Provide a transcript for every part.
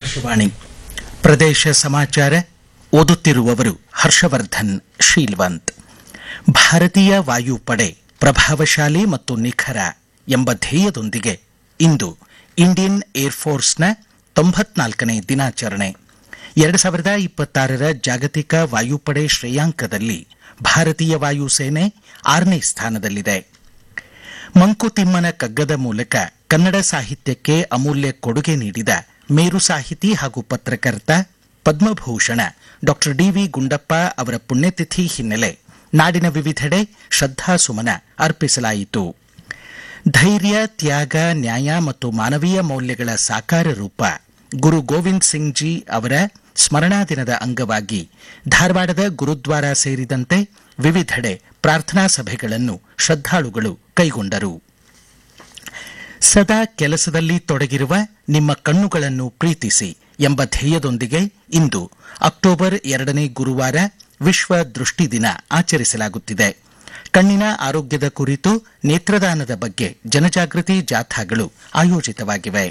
ಆಕಾಶವಾಣಿ ಪ್ರದೇಶ ಸಮಾಚಾರ ಓದುತ್ತಿರುವವರು ಹರ್ಷವರ್ಧನ್ ಶೀಲ್ವಂತ್ ಭಾರತೀಯ ವಾಯುಪಡೆ ಪ್ರಭಾವಶಾಲಿ ಮತ್ತು ನಿಖರ ಎಂಬ ಧ್ಯೇಯದೊಂದಿಗೆ ಇಂದು ಇಂಡಿಯನ್ ಏರ್ಫೋರ್ಸ್ನ ತೊಂಬತ್ನಾಲ್ಕನೇ ದಿನಾಚರಣೆ ಎರಡು ಸಾವಿರದ ಇಪ್ಪತ್ತಾರರ ಜಾಗತಿಕ ವಾಯುಪಡೆ ಶ್ರೇಯಾಂಕದಲ್ಲಿ ಭಾರತೀಯ ವಾಯುಸೇನೆ ಆರನೇ ಸ್ಥಾನದಲ್ಲಿದೆ ಮಂಕುತಿಮ್ಮನ ಕಗ್ಗದ ಮೂಲಕ ಕನ್ನಡ ಸಾಹಿತ್ಯಕ್ಕೆ ಅಮೂಲ್ಯ ಕೊಡುಗೆ ನೀಡಿದ ಮೇರು ಸಾಹಿತಿ ಹಾಗೂ ಪತ್ರಕರ್ತ ಪದ್ಮಭೂಷಣ ಡಾಕ್ಟರ್ ಡಿವಿ ಗುಂಡಪ್ಪ ಅವರ ಪುಣ್ಯತಿಥಿ ಹಿನ್ನೆಲೆ ನಾಡಿನ ವಿವಿಧೆಡೆ ಶ್ರದ್ಧಾಸುಮನ ಅರ್ಪಿಸಲಾಯಿತು ಧೈರ್ಯ ತ್ಯಾಗ ನ್ಯಾಯ ಮತ್ತು ಮಾನವೀಯ ಮೌಲ್ಯಗಳ ಸಾಕಾರ ರೂಪ ಗುರು ಗೋವಿಂದ್ ಸಿಂಗ್ ಜಿ ಅವರ ಸ್ಮರಣಾ ದಿನದ ಅಂಗವಾಗಿ ಧಾರವಾಡದ ಗುರುದ್ವಾರ ಸೇರಿದಂತೆ ವಿವಿಧೆಡೆ ಪ್ರಾರ್ಥನಾ ಸಭೆಗಳನ್ನು ಶ್ರದ್ಧಾಳುಗಳು ಕೈಗೊಂಡರು ಸದಾ ಕೆಲಸದಲ್ಲಿ ತೊಡಗಿರುವ ನಿಮ್ಮ ಕಣ್ಣುಗಳನ್ನು ಪ್ರೀತಿಸಿ ಎಂಬ ಧ್ಯೇಯದೊಂದಿಗೆ ಇಂದು ಅಕ್ಟೋಬರ್ ಎರಡನೇ ಗುರುವಾರ ವಿಶ್ವ ದೃಷ್ಟಿ ದಿನ ಆಚರಿಸಲಾಗುತ್ತಿದೆ ಕಣ್ಣಿನ ಆರೋಗ್ಯದ ಕುರಿತು ನೇತ್ರದಾನದ ಬಗ್ಗೆ ಜನಜಾಗೃತಿ ಜಾಥಾಗಳು ಆಯೋಜಿತವಾಗಿವೆ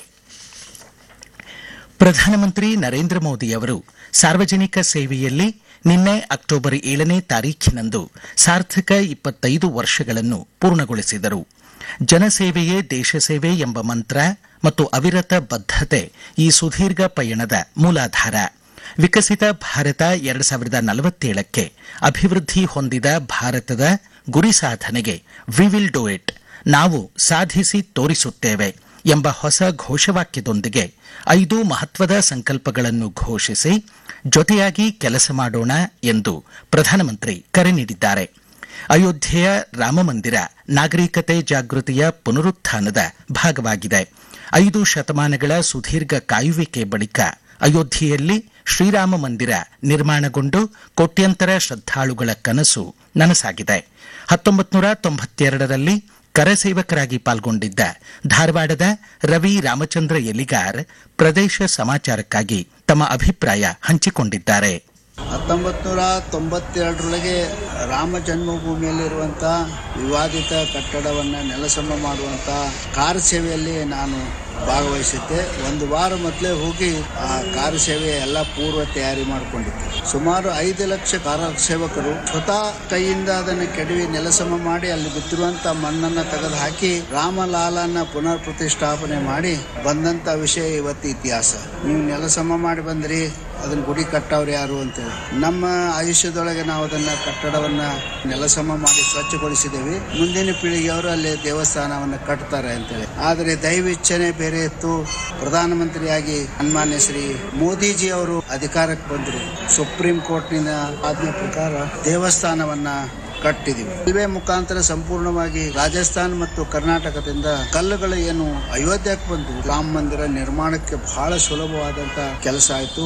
ಪ್ರಧಾನಮಂತ್ರಿ ನರೇಂದ್ರ ಮೋದಿ ಅವರು ಸಾರ್ವಜನಿಕ ಸೇವೆಯಲ್ಲಿ ನಿನ್ನೆ ಅಕ್ಟೋಬರ್ ಏಳನೇ ತಾರೀಖಿನಂದು ಸಾರ್ಥಕ ಇಪ್ಪತ್ತೈದು ವರ್ಷಗಳನ್ನು ಪೂರ್ಣಗೊಳಿಸಿದರು ಜನಸೇವೆಯೇ ದೇಶ ಸೇವೆ ಎಂಬ ಮಂತ್ರ ಮತ್ತು ಅವಿರತ ಬದ್ಧತೆ ಈ ಸುದೀರ್ಘ ಪಯಣದ ಮೂಲಾಧಾರ ವಿಕಸಿತ ಭಾರತ ಎರಡು ಸಾವಿರದ ನಲವತ್ತೇಳಕ್ಕೆ ಅಭಿವೃದ್ಧಿ ಹೊಂದಿದ ಭಾರತದ ಗುರಿ ಸಾಧನೆಗೆ ವಿ ವಿಲ್ ಡೂ ಇಟ್ ನಾವು ಸಾಧಿಸಿ ತೋರಿಸುತ್ತೇವೆ ಎಂಬ ಹೊಸ ಘೋಷವಾಕ್ಯದೊಂದಿಗೆ ಐದು ಮಹತ್ವದ ಸಂಕಲ್ಪಗಳನ್ನು ಘೋಷಿಸಿ ಜೊತೆಯಾಗಿ ಕೆಲಸ ಮಾಡೋಣ ಎಂದು ಪ್ರಧಾನಮಂತ್ರಿ ಕರೆ ನೀಡಿದ್ದಾರೆ ಅಯೋಧ್ಯೆಯ ರಾಮಮಂದಿರ ನಾಗರಿಕತೆ ಜಾಗೃತಿಯ ಪುನರುತ್ಥಾನದ ಭಾಗವಾಗಿದೆ ಐದು ಶತಮಾನಗಳ ಸುದೀರ್ಘ ಕಾಯುವಿಕೆ ಬಳಿಕ ಅಯೋಧ್ಯೆಯಲ್ಲಿ ಶ್ರೀರಾಮ ಮಂದಿರ ನಿರ್ಮಾಣಗೊಂಡು ಕೋಟ್ಯಂತರ ಶ್ರದ್ಧಾಳುಗಳ ಕನಸು ನನಸಾಗಿದೆ ಹತ್ತೊಂಬತ್ತು ನೂರ ತೊಂಬತ್ತೆರಡರಲ್ಲಿ ಕರಸೇವಕರಾಗಿ ಪಾಲ್ಗೊಂಡಿದ್ದ ಧಾರವಾಡದ ರವಿ ರಾಮಚಂದ್ರ ಎಲಿಗಾರ್ ಪ್ರದೇಶ ಸಮಾಚಾರಕ್ಕಾಗಿ ತಮ್ಮ ಅಭಿಪ್ರಾಯ ಹಂಚಿಕೊಂಡಿದ್ದಾರೆ ಹತ್ತೊಂಬತ್ತು ನೂರ ತೊಂಬತ್ತೆರಡರೊಳಗೆ ರಾಮ ಜನ್ಮಭೂಮಿಯಲ್ಲಿರುವಂಥ ವಿವಾದಿತ ಕಟ್ಟಡವನ್ನು ನೆಲಸಮ ಮಾಡುವಂಥ ಕಾರ್ ಸೇವೆಯಲ್ಲಿ ನಾನು ಭಾಗವಹಿಸಿದ್ದೆ ಒಂದು ವಾರ ಮೊದಲೇ ಹೋಗಿ ಆ ಕಾರ್ ಸೇವೆಯ ಎಲ್ಲ ಪೂರ್ವ ತಯಾರಿ ಮಾಡಿಕೊಂಡಿದ್ದೆ ಸುಮಾರು ಐದು ಲಕ್ಷ ಕಾರ ಸೇವಕರು ಸ್ವತಃ ಕೈಯಿಂದ ಅದನ್ನು ಕೆಡವಿ ನೆಲಸಮ ಮಾಡಿ ಅಲ್ಲಿ ಬಿದ್ದಿರುವಂತ ಮಣ್ಣನ್ನು ತೆಗೆದು ಹಾಕಿ ರಾಮಲಾಲನ ಪುನರ್ ಪ್ರತಿಷ್ಠಾಪನೆ ಮಾಡಿ ಬಂದಂತ ವಿಷಯ ಇವತ್ತು ಇತಿಹಾಸ ನೀವು ನೆಲಸಮ ಮಾಡಿ ಬಂದ್ರಿ ಅದನ್ನ ಗುಡಿ ಕಟ್ಟವ್ರು ಯಾರು ಅಂತೇಳಿ ನಮ್ಮ ಆಯುಷ್ಯದೊಳಗೆ ನಾವು ಅದನ್ನ ಕಟ್ಟಡವನ್ನ ನೆಲಸಮ ಮಾಡಿ ಸ್ವಚ್ಛಗೊಳಿಸಿದ್ದೇವೆ ಮುಂದಿನ ಪೀಳಿಗೆಯವರು ಅಲ್ಲಿ ದೇವಸ್ಥಾನವನ್ನ ಕಟ್ತಾರೆ ಅಂತೇಳಿ ಆದರೆ ದೈವಿಚ್ಛನೆ ಬೇರೆ ಇತ್ತು ಪ್ರಧಾನಮಂತ್ರಿಯಾಗಿ ಸನ್ಮಾನ್ಯ ಶ್ರೀ ಮೋದಿಜಿ ಅವರು ಅಧಿಕಾರಕ್ಕೆ ಬಂದರು ಸುಪ್ರೀಂ ಕೋರ್ಟ್ನಿಂದ ಆಜ್ಞೆ ಪ್ರಕಾರ ದೇವಸ್ಥಾನವನ್ನ ಕಟ್ಟಿದೀವಿ ರೈಲ್ವೆ ಮುಖಾಂತರ ಸಂಪೂರ್ಣವಾಗಿ ರಾಜಸ್ಥಾನ್ ಮತ್ತು ಕರ್ನಾಟಕದಿಂದ ಕಲ್ಲುಗಳು ಏನು ಅಯೋಧ್ಯಕ್ಕೆ ಬಂದು ರಾಮ ಮಂದಿರ ನಿರ್ಮಾಣಕ್ಕೆ ಬಹಳ ಸುಲಭವಾದಂತ ಕೆಲಸ ಆಯಿತು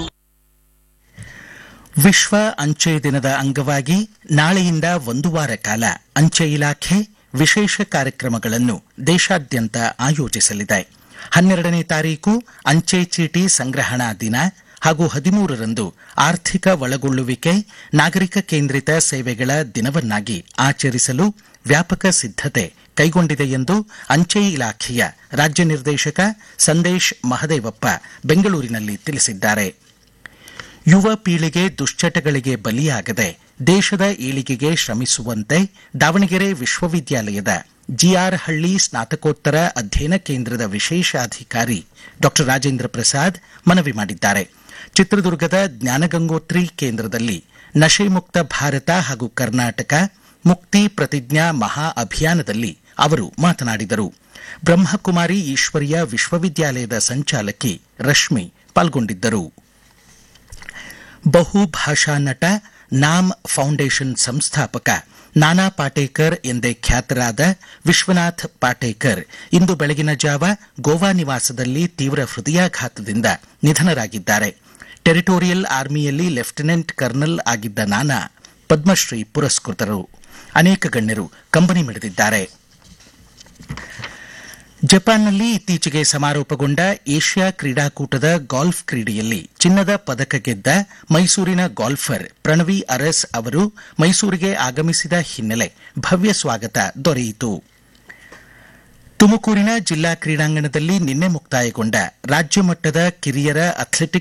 ವಿಶ್ವ ಅಂಚೆ ದಿನದ ಅಂಗವಾಗಿ ನಾಳೆಯಿಂದ ಒಂದು ವಾರ ಕಾಲ ಅಂಚೆ ಇಲಾಖೆ ವಿಶೇಷ ಕಾರ್ಯಕ್ರಮಗಳನ್ನು ದೇಶಾದ್ಯಂತ ಆಯೋಜಿಸಲಿದೆ ಹನ್ನೆರಡನೇ ತಾರೀಕು ಅಂಚೆ ಚೀಟಿ ಸಂಗ್ರಹಣಾ ದಿನ ಹಾಗೂ ಹದಿಮೂರರಂದು ಆರ್ಥಿಕ ಒಳಗೊಳ್ಳುವಿಕೆ ನಾಗರಿಕ ಕೇಂದ್ರಿತ ಸೇವೆಗಳ ದಿನವನ್ನಾಗಿ ಆಚರಿಸಲು ವ್ಯಾಪಕ ಸಿದ್ಧತೆ ಕೈಗೊಂಡಿದೆ ಎಂದು ಅಂಚೆ ಇಲಾಖೆಯ ರಾಜ್ಯ ನಿರ್ದೇಶಕ ಸಂದೇಶ್ ಮಹದೇವಪ್ಪ ಬೆಂಗಳೂರಿನಲ್ಲಿ ತಿಳಿಸಿದ್ದಾರೆ ಯುವ ಪೀಳಿಗೆ ದುಶ್ಚಟಗಳಿಗೆ ಬಲಿಯಾಗದೆ ದೇಶದ ಏಳಿಗೆಗೆ ಶ್ರಮಿಸುವಂತೆ ದಾವಣಗೆರೆ ವಿಶ್ವವಿದ್ಯಾಲಯದ ಜಿಆರ್ ಹಳ್ಳಿ ಸ್ನಾತಕೋತ್ತರ ಅಧ್ಯಯನ ಕೇಂದ್ರದ ವಿಶೇಷಾಧಿಕಾರಿ ಡಾ ರಾಜೇಂದ್ರ ಪ್ರಸಾದ್ ಮನವಿ ಮಾಡಿದ್ದಾರೆ ಚಿತ್ರದುರ್ಗದ ಜ್ಞಾನಗಂಗೋತ್ರಿ ಕೇಂದ್ರದಲ್ಲಿ ನಶೆ ಮುಕ್ತ ಭಾರತ ಹಾಗೂ ಕರ್ನಾಟಕ ಮುಕ್ತಿ ಪ್ರತಿಜ್ಞಾ ಮಹಾ ಅಭಿಯಾನದಲ್ಲಿ ಅವರು ಮಾತನಾಡಿದರು ಬ್ರಹ್ಮಕುಮಾರಿ ಈಶ್ವರಿಯ ವಿಶ್ವವಿದ್ಯಾಲಯದ ಸಂಚಾಲಕಿ ರಶ್ಮಿ ಪಾಲ್ಗೊಂಡಿದ್ದರು ಬಹುಭಾಷಾ ನಟ ನಾಮ್ ಫೌಂಡೇಶನ್ ಸಂಸ್ಥಾಪಕ ನಾನಾ ಪಾಟೇಕರ್ ಎಂದೇ ಖ್ಯಾತರಾದ ವಿಶ್ವನಾಥ್ ಪಾಟೇಕರ್ ಇಂದು ಬೆಳಗಿನ ಜಾವ ಗೋವಾ ನಿವಾಸದಲ್ಲಿ ತೀವ್ರ ಹೃದಯಾಘಾತದಿಂದ ನಿಧನರಾಗಿದ್ದಾರೆ ಟೆರಿಟೋರಿಯಲ್ ಆರ್ಮಿಯಲ್ಲಿ ಲೆಫ್ಟಿನೆಂಟ್ ಕರ್ನಲ್ ಆಗಿದ್ದ ನಾನಾ ಪದ್ಮಶ್ರೀ ಪುರಸ್ಕೃತರು ಅನೇಕ ಗಣ್ಯರು ಕಂಬನಿ ಮಿಡಿದಿದ್ದಾರೆ ಜಪಾನ್ನಲ್ಲಿ ಇತ್ತೀಚೆಗೆ ಸಮಾರೋಪಗೊಂಡ ಏಷ್ಯಾ ಕ್ರೀಡಾಕೂಟದ ಗಾಲ್ಫ್ ಕ್ರೀಡೆಯಲ್ಲಿ ಚಿನ್ನದ ಪದಕ ಗೆದ್ದ ಮೈಸೂರಿನ ಗಾಲ್ಫರ್ ಪ್ರಣವಿ ಅರಸ್ ಅವರು ಮೈಸೂರಿಗೆ ಆಗಮಿಸಿದ ಹಿನ್ನೆಲೆ ಭವ್ಯ ಸ್ವಾಗತ ದೊರೆಯಿತು ತುಮಕೂರಿನ ಜಿಲ್ಲಾ ಕ್ರೀಡಾಂಗಣದಲ್ಲಿ ನಿನ್ನೆ ಮುಕ್ತಾಯಗೊಂಡ ರಾಜ್ಯ ಮಟ್ಟದ ಕಿರಿಯರ ಅಥ್ಲೆಟಿಕ್